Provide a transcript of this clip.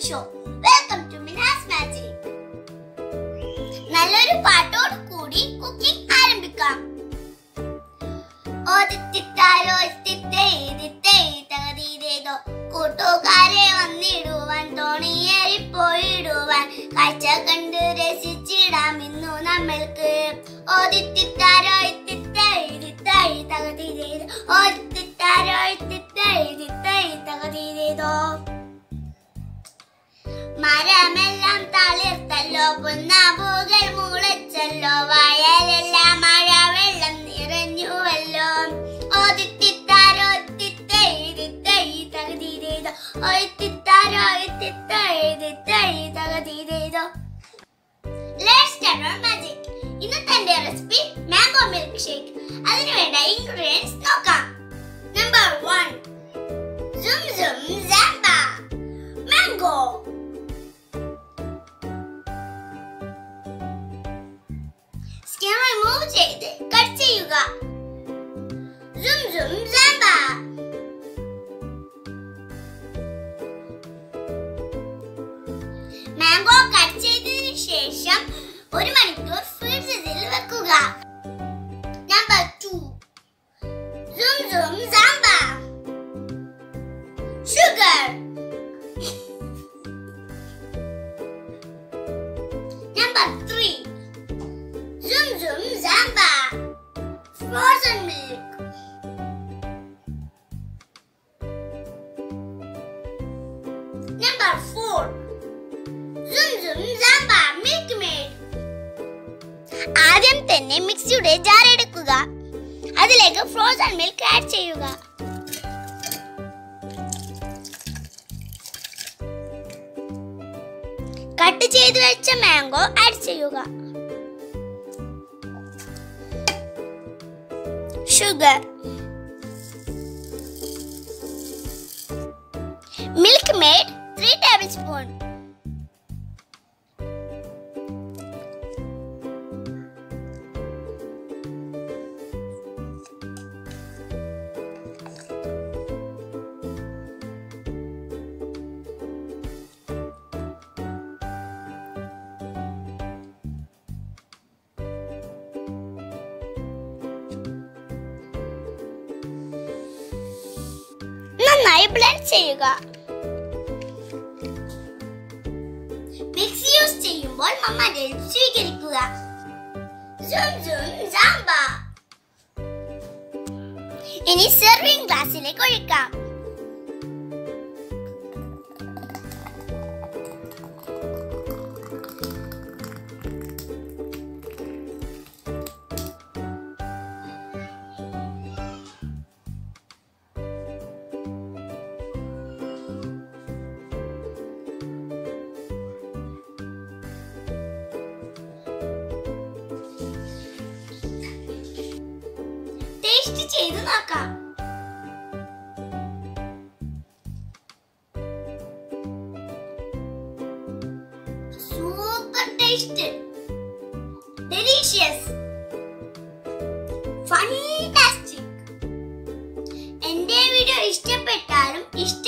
Show welcome to Minas magic നല്ലൊരു പാട്ടോട് കൂടി കുക്കിംഗ് ആരംഭിക്കാം ഓദിത്തിത്താരോ തകതീതേതോ കൂട്ടുകാരെ വന്നിടുവാൻ തോണിയേറിപ്പോയിടുവാൻ കാഴ്ച കണ്ട് രസിച്ചിടാം ഇന്നു നമ്മൾക്ക് ഓദിത്തിത്താരോ തകതീതേതോ ഓദിത്തിത്താരോ തകതീതേതോ മരമെല്ലാം തളിർത്തല്ലോ പുന്നാമ്പൂകൾ മുളച്ചല്ലോ വയലെല്ലാം മഴ വെള്ളം നിറഞ്ഞുവല്ലോ ഓതിത്തിത്താരോ തിത്തൈ തകതീതേതോ ഓത്തിത്താരോ തിത്തൈ തകതീതേതോ ലെറ്റ്സ് സ്റ്റാർട്ട് അവർ മാജിക് ഇന്നത്തെ എന്റെ റെസിപ്പി മാംഗോ മിൽക്ക് ഷേക്ക് അതിനു വേണ്ട ഇൻഗ്രീഡിയൻസ് നോക്കാം number one Zoom zoom zamba Mango skin remove ചെയ്ത് കട്ട് ചെയ്യുക Zoom zoom zamba mango cut ചെയ്തതിനു ശേഷം ഒരു മണിക്കൂർ ഫ്രിഡ്ജിൽ വെക്കുക number two Zoom zoom zamba sugar. Number three, Zoom Zoom Zamba, frozen milk. Number four, Zoom Zoom Zamba Milk Maid. ആദ്യം തന്നെ മിക്സിയുടെ ജാർ എടുക്കുക അതിലേക്ക് ഫ്രോസൺ മിൽക്ക് ആഡ് ചെയ്യുക കട്ട് ചെയ്ത് വെച്ച മാംഗോ ആഡ് ചെയ്യുക sugar Milkmaid three tablespoon നന്നായി ബ്ലെൻഡ് ചെയ്യുക മിക്സി യൂസ് ചെയ്യുമ്പോൾ മമ്മയുടെ സ്വീകരിക്കുക Zoom, zoom, zamba. ഇനി സെർവിംഗ് ഗ്ലാസ്സിലേക്ക് ഒഴിക്കാം ടേസ്റ്റ് ചെയ്ത് നോക്കാം സൂപ്പർ ടേസ്റ്റ് ഡെലീഷ്യസ് ഫാന്റാസ്റ്റിക് എന്റെ വീഡിയോ ഇഷ്ടപ്പെട്ടാലും ഇഷ്ട